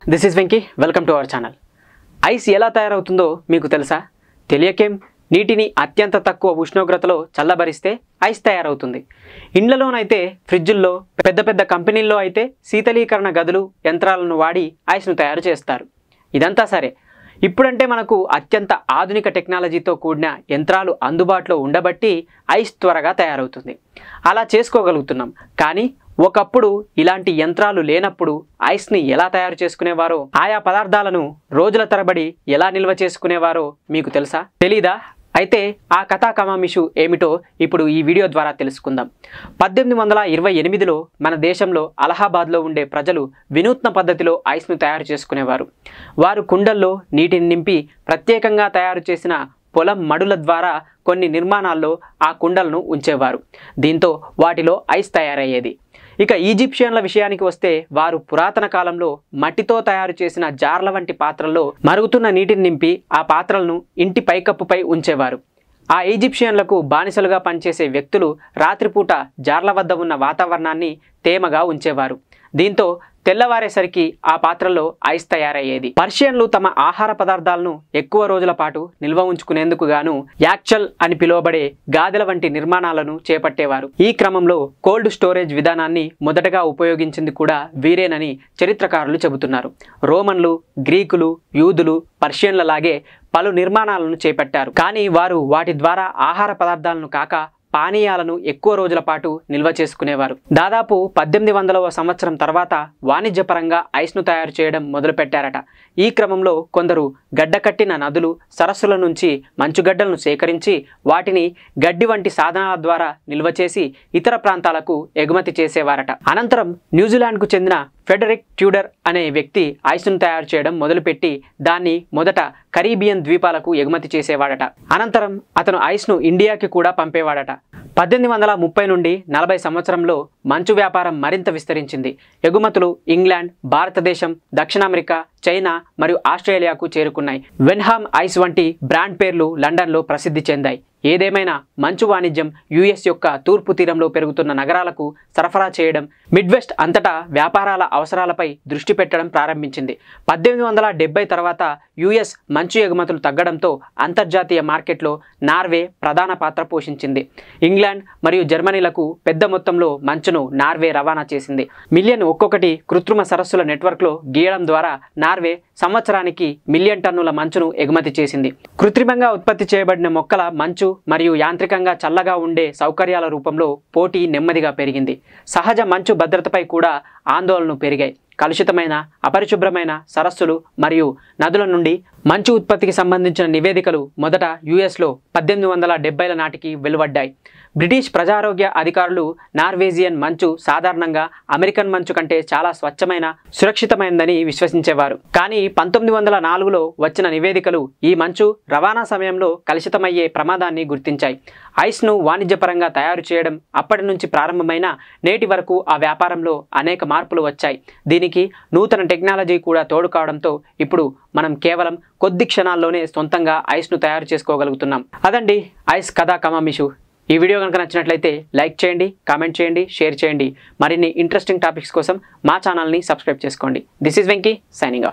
this is Venky welcome to our channel ice ఎలా తయారవుతుందో మీకు తెలుసా తెలియకేం నీటిని అత్యంత తక్కువ ఉష్ణోగ్రతలో చల్లబరిస్తే ఐస్ తయారవుతుంది ఇండ్లలోనైతే ఫ్రిడ్జుల్లో పెద్ద పెద్ద కంపెనీల్లో అయితే శీతలీకరణ గదులు యంత్రాలను వాడి ఐస్ను తయారు చేస్తారు ఇదంతా సరే ఇప్పుడంటే మనకు అత్యంత ఆధునిక టెక్నాలజీతో కూడిన యంత్రాలు అందుబాటులో ఉండబట్టి ఐస్ త్వరగా తయారవుతుంది అలా చేసుకోగలుగుతున్నాం కానీ ఒకప్పుడు ఇలాంటి యంత్రాలు లేనప్పుడు ఐస్ని ఎలా తయారు చేసుకునేవారో ఆయా పదార్థాలను రోజుల తరబడి ఎలా నిల్వ చేసుకునేవారో మీకు తెలుసా తెలీదా అయితే ఆ కథా కమామిషు ఏమిటో ఇప్పుడు ఈ వీడియో ద్వారా తెలుసుకుందాం పద్దెనిమిది వందల ఇరవై ఎనిమిదిలో మన దేశంలో అలహాబాద్లో ఉండే ప్రజలు వినూత్న పద్ధతిలో ఐస్ను తయారు చేసుకునేవారు వారు కుండల్లో నీటిని నింపి ప్రత్యేకంగా తయారు చేసిన పొలం మడుల ద్వారా కొన్ని నిర్మాణాల్లో ఆ కుండలను ఉంచేవారు దీంతో వాటిలో ఐస్ తయారయ్యేది ఇక ఈజిప్షియన్ల విషయానికి వస్తే వారు పురాతన కాలంలో మట్టితో తయారు చేసిన జార్ల వంటి పాత్రల్లో మరుగుతున్న నీటిని నింపి ఆ పాత్రలను ఇంటి పైకప్పుపై ఉంచేవారు ఆ ఈజిప్షియన్లకు బానిసలుగా పనిచేసే వ్యక్తులు రాత్రిపూట జార్ల వద్ద ఉన్న వాతావరణాన్ని తేమగా ఉంచేవారు దీంతో తెల్లవారేసరికి ఆ పాత్రలో ఐస్ తయారయ్యేది పర్షియన్లు తమ ఆహార పదార్థాలను ఎక్కువ రోజుల పాటు నిల్వ ఉంచుకునేందుకు గాను యాక్చల్ అని పిలువబడే గాదెల వంటి నిర్మాణాలను చేపట్టేవారు ఈ క్రమంలో కోల్డ్ స్టోరేజ్ విధానాన్ని మొదటగా ఉపయోగించింది కూడా వీరేనని చరిత్రకారులు చెబుతున్నారు రోమన్లు గ్రీకులు యూదులు పర్షియన్లలాగే పలు నిర్మాణాలను చేపట్టారు కానీ వారు వాటి ద్వారా ఆహార పదార్థాలను కాక పానీయాలను ఎక్కువ రోజుల పాటు నిల్వ చేసుకునేవారు దాదాపు పద్దెనిమిది వందలవ సంవత్సరం తర్వాత వాణిజ్యపరంగా ఐస్ను తయారు చేయడం మొదలుపెట్టారట ఈ క్రమంలో కొందరు గడ్డకట్టిన నదులు సరస్సుల నుంచి మంచుగడ్డలను సేకరించి వాటిని గడ్డి వంటి సాధనాల ద్వారా నిల్వ చేసి ఇతర ప్రాంతాలకు ఎగుమతి చేసేవారట అనంతరం న్యూజిలాండ్కు చెందిన ఫెడరిక్ ట్యూడర్ అనే వ్యక్తి ఐస్ను తయారు చేయడం మొదలుపెట్టి దాన్ని మొదట కరీబియన్ ద్వీపాలకు ఎగుమతి చేసేవాడట అనంతరం అతను ఐస్ను ఇండియాకి కూడా పంపేవాడట పద్దెనిమిది వందల ముప్పై నుండి నలభై సంవత్సరంలో మంచు వ్యాపారం మరింత విస్తరించింది ఎగుమతులు ఇంగ్లాండ్ భారతదేశం దక్షిణ అమెరికా చైనా మరియు ఆస్ట్రేలియాకు చేరుకున్నాయి వెన్హామ్ ఐస్ వంటి బ్రాండ్ పేర్లు లండన్లో ప్రసిద్ధి చెందాయి ఏదేమైనా మంచు వాణిజ్యం యుఎస్ యొక్క తూర్పు తీరంలో పెరుగుతున్న నగరాలకు సరఫరా చేయడం మిడ్వెస్ట్ అంతటా వ్యాపారాల అవసరాలపై దృష్టి పెట్టడం ప్రారంభించింది పద్దెనిమిది వందల డెబ్బై తర్వాత యుఎస్ మంచు ఎగుమతులు తగ్గడంతో అంతర్జాతీయ మార్కెట్లో నార్వే ప్రధాన పాత్ర పోషించింది ఇంగ్లాండ్ మరియు జర్మనీలకు పెద్ద మొత్తంలో మంచును నార్వే రవాణా చేసింది మిలియన్ ఒక్కొక్కటి కృత్రిమ సరస్సుల నెట్వర్క్లో గీయడం ద్వారా నార్వే సంవత్సరానికి మిలియన్ టన్నుల మంచును ఎగుమతి చేసింది కృత్రిమంగా ఉత్పత్తి చేయబడిన మొక్కల మంచు మరియు యాంత్రికంగా చల్లగా ఉండే సౌకర్యాల రూపంలో పోటీ నెమ్మదిగా పెరిగింది సహజ మంచు భద్రతపై కూడా ఆందోళనలు పెరిగాయి కలుషితమైన అపరిశుభ్రమైన సరస్సులు మరియు నదుల నుండి మంచు ఉత్పత్తికి సంబంధించిన నివేదికలు మొదట యుఎస్లో పద్దెనిమిది వందల డెబ్బైల నాటికి వెలువడ్డాయి బ్రిటిష్ ప్రజారోగ్య అధికారులు నార్వేజియన్ మంచు సాధారణంగా అమెరికన్ మంచు కంటే చాలా స్వచ్ఛమైన సురక్షితమైనదని విశ్వసించేవారు కానీ పంతొమ్మిది వందల నాలుగులో వచ్చిన నివేదికలు ఈ మంచు రవాణా సమయంలో కలుషితమయ్యే ప్రమాదాన్ని గుర్తించాయి ఐస్ను వాణిజ్యపరంగా తయారు చేయడం అప్పటి నుంచి ప్రారంభమైన నేటి వరకు ఆ వ్యాపారంలో అనేక మార్పులు వచ్చాయి దీనికి నూతన టెక్నాలజీ కూడా తోడు కావడంతో ఇప్పుడు మనం కేవలం కొద్ది క్షణాల్లోనే సొంతంగా ఐస్ను తయారు చేసుకోగలుగుతున్నాం అదండి ఐస్ కథా కమామిషు ఈ వీడియో కనుక నచ్చినట్లయితే లైక్ చేయండి కామెంట్ చేయండి షేర్ చేయండి మరిన్ని ఇంట్రెస్టింగ్ టాపిక్స్ కోసం మా ఛానల్ని సబ్స్క్రైబ్ చేసుకోండి this is Venky signing of